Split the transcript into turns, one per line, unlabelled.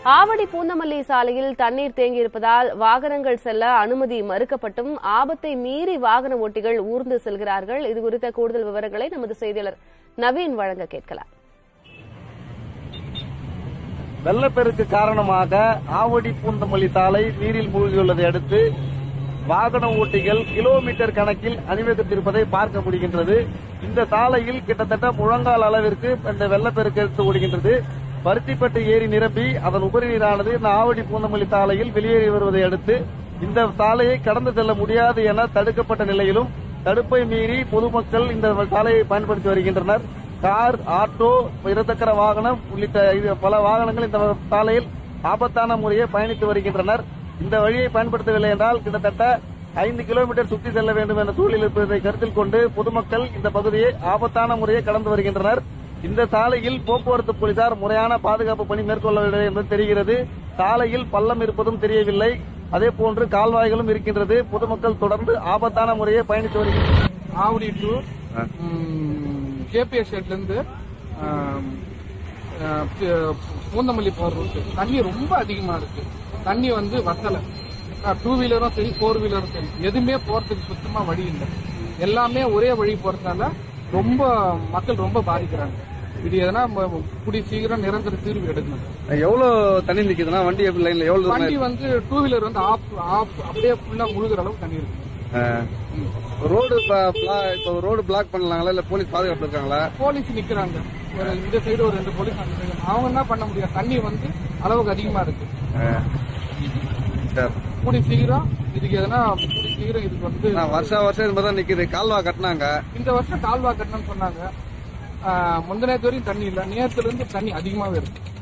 ஆவடி பூந்தமல்லி சாலையில் தண்ணீர் தேங்கியிருப்பதால் வாகனங்கள் செல்ல அனுமதி மறுக்கப்பட்டும் ஆபத்தை மீறி வாகன ஓட்டிகள் ஊர்ந்து செல்கிறார்கள் இது குறித்த கூடுதல் விவரங்களை நமது செய்தியாளர் நவீன் வழங்க கேட்கலாம்
வெள்ளப்பெருக்கு காரணமாக ஆவடி பூந்தமல்லி சாலை நீரில் மூழ்கியுள்ளதை அடுத்து வாகன ஓட்டிகள் கிலோமீட்டர் கணக்கில் அணிவகுத்திருப்பதை பார்க்க முடிகின்றது இந்த சாலையில் கிட்டத்தட்ட முழங்கால் அளவிற்கு இந்த வெள்ளப்பெருக்கு எடுத்து ஓடுகின்றது பருத்திப்பட்டு ஏரி நிரம்பி அதன் உபரி நீரானது இந்த ஆவடி பூந்தமல்லி சாலையில் வெளியேறி வருவதை அடுத்து இந்த சாலையை கடந்து செல்ல முடியாது என தடுக்கப்பட்ட நிலையிலும் தடுப்பை மீறி பொதுமக்கள் இந்த சாலையை பயன்படுத்தி வருகின்றனர் கார் ஆட்டோ இருசக்கர வாகனம் உள்ளிட்ட இது பல வாகனங்கள் இந்த சாலையில் ஆபத்தான முறையை பயணித்து வருகின்றனர் இந்த வழியை பயன்படுத்தவில்லை என்றால் கிட்டத்தட்ட ஐந்து கிலோமீட்டர் சுற்றி செல்ல வேண்டும் என்ற சூழல் இருப்பதை கருத்தில் கொண்டு பொதுமக்கள் இந்த பகுதியை ஆபத்தான முறையை கடந்து வருகின்றனர் இந்த சாலையில் போக்குவரத்து போலீசார் முறையான பாதுகாப்பு பணி மேற்கொள்ளவில்லை என்பது தெரிகிறது சாலையில் பள்ளம் இருப்பதும் தெரியவில்லை அதே போன்று கால்வாய்களும் இருக்கின்றது பொதுமக்கள் தொடர்ந்து ஆபத்தான முறையை பயணித்து வருகின்றனர்
ஆவடி டு கேபிஎஸ் இருந்து ஆம், ஆ, பு- பூந்தமல்லி போற ரூட் தண்ணி ரொம்ப அதிகமா இருக்கு தண்ணி வந்து வத்தல டூ வீலரும் சரி ஃபோர் வீலரும் சரி எதுவுமே போறதுக்கு சுத்தமா வழி இல்லை எல்லாமே ஒரே வழி போறதுனால ரொம்ப மக்கள் ரொம்ப பாதிக்கிறாங்க இது எதனா ம- கூடிய சீக்கிரம் நிரந்தர தீர்வு எடுக்கணும்
எவ்வளவு தண்ணி நிக்குதுன்னா வண்டி எப்படி லைன்ல எவ்வளவு தூரம்
வண்டி வந்து டூ வீலர் வந்து ஆஃப் ஆஃப் அப்படியே ஃபுல்லா முழுகிற அளவுக்கு தண்ணி இருக்கு
ரோடு இப்போ ரோடு பிளாக் பண்ணலாங்களா இல்ல போலீஸ் பாதுகாப்பு இருக்காங்களா
போலீஸ் நிக்கிறாங்க ஒரு இந்த சைடு ஒரு ரெண்டு போலீஸ் அந்த side. அவங்க என்ன பண்ண முடியும் தண்ணி வந்து அளவுக்கு அதிகமா இருக்கு
சரி
கூடி சீக்கிரம் இதுக்கு எதனா கூடி சீக்கிரம் இதுக்கு வந்து
நான் வருஷம் வருஷம் இது மாதிரி தான் நிக்குது கால்வா கட்டினாங்க
இந்த வருஷம் கால்வா கட்டணும்னு சொன்னாங்க ஆஹ், முந்தின நேத்து வரையும் தண்ணி இல்ல நேத்துல இருந்து தண்ணி அதிகமாவே இருக்கு